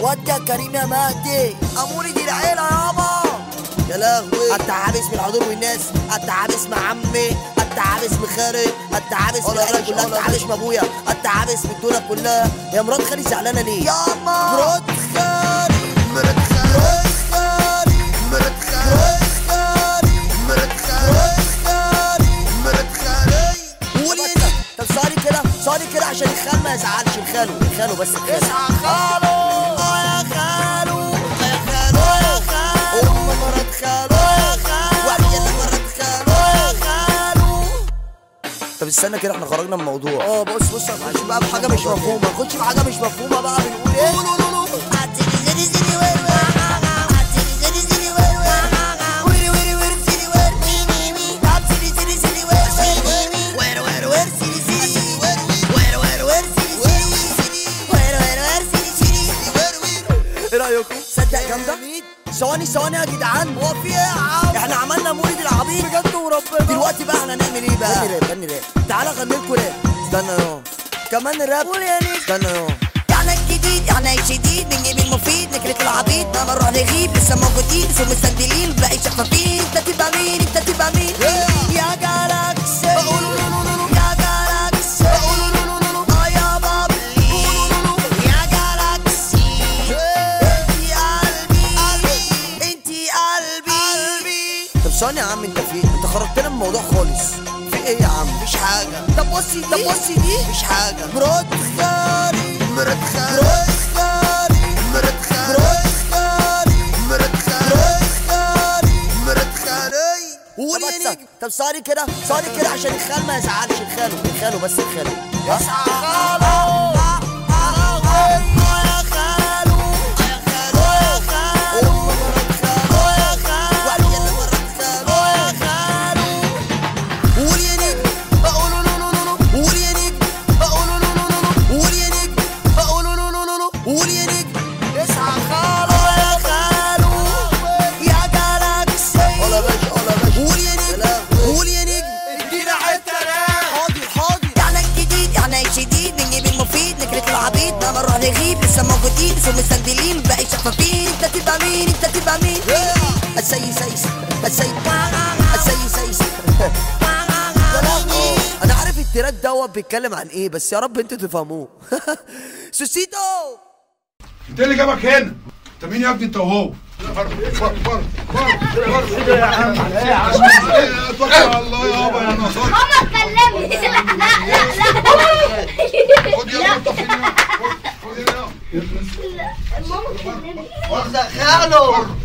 ودي يا كريم يا مهدي اموري دي العيله يابا يا لهوي التعاب اسم الحضور والناس التعاب اسم عمي التعاب اسم خالي التعاب اسم العيله كلها التعاب اسم ابويا التعاب اسم الدنيا كلها يا مرات خالي زعلانه ليه ياما مرات خالي مرات خالي مرات خالي مرات خالي مرات خالي قولي انت طب صاري كده صاري كده عشان الخال ما يزعلش الخالو الخالو بس الخالو اصحى خالو اه يا خالو اه يا خالو اه يا خالو ام مرات خالو اه يا خالو وعيال مرات خالو اه يا خالو طب استنى كده احنا خرجنا من الموضوع اه بص بص هنخش بقى بحاجه مش مفهومه نخش بحاجه مش مفهومه بقى بنقول ايه قولوا قولوا ايه رايكم؟ صدق جامده؟ ثواني ثواني يا جدعان هو في ايه يا عم؟ احنا عملنا مولد العبيد بجد وربنا دلوقتي بقى احنا هنعمل ايه بقى؟ غني راب غني راب تعالى غني لكم راب استنى يا كمان راب قول يا نيك استنى يا يعني الجديد يعني جديد بنجيب المفيد نكرة العبيد ما بنروح نغيب لسه موجودين لسه مستجدلين باقي شفافين انت تبقى مين انت تبقى مين يا جالاكسي يا جالاكسي اه يا بابلي يا جالاكسي انتي قلبي انتي قلبي طب ثواني يا عم انت في ايه؟ انت خرجتنا من الموضوع خالص في ايه يا عم؟ مفيش حاجة طب بصي دي طب بصي دي مفيش حاجة مرات خالي مرات خالي مرات خالي مرات خالي مرات خالي مرات خالي قولي يا نجم طب صاري كده صاري كده عشان الخال ما يزعلش الخالو الخالو بس الخالو اصحى خالو يعني الجديد يعني الجديد بنجيب المفيد نكرة العبيد ما بنروح نغيب لسه موجودين لسه مستجدلين باقي شفافين انت تبقى مين انت تبقى مين السي سيس السي السي سيس انا عارف التراك دوت بيتكلم عن ايه بس يا رب انتوا تفهموه سوسيتو انت اللي جابك هنا انت مين يا ابني انت وهو بره بره بره بره بره يا عم توكل على الله يابا يا نصر ماما اتكلمت لا لا لا خد يلا انت فين خد هنا ماما اتكلمت واخده خاله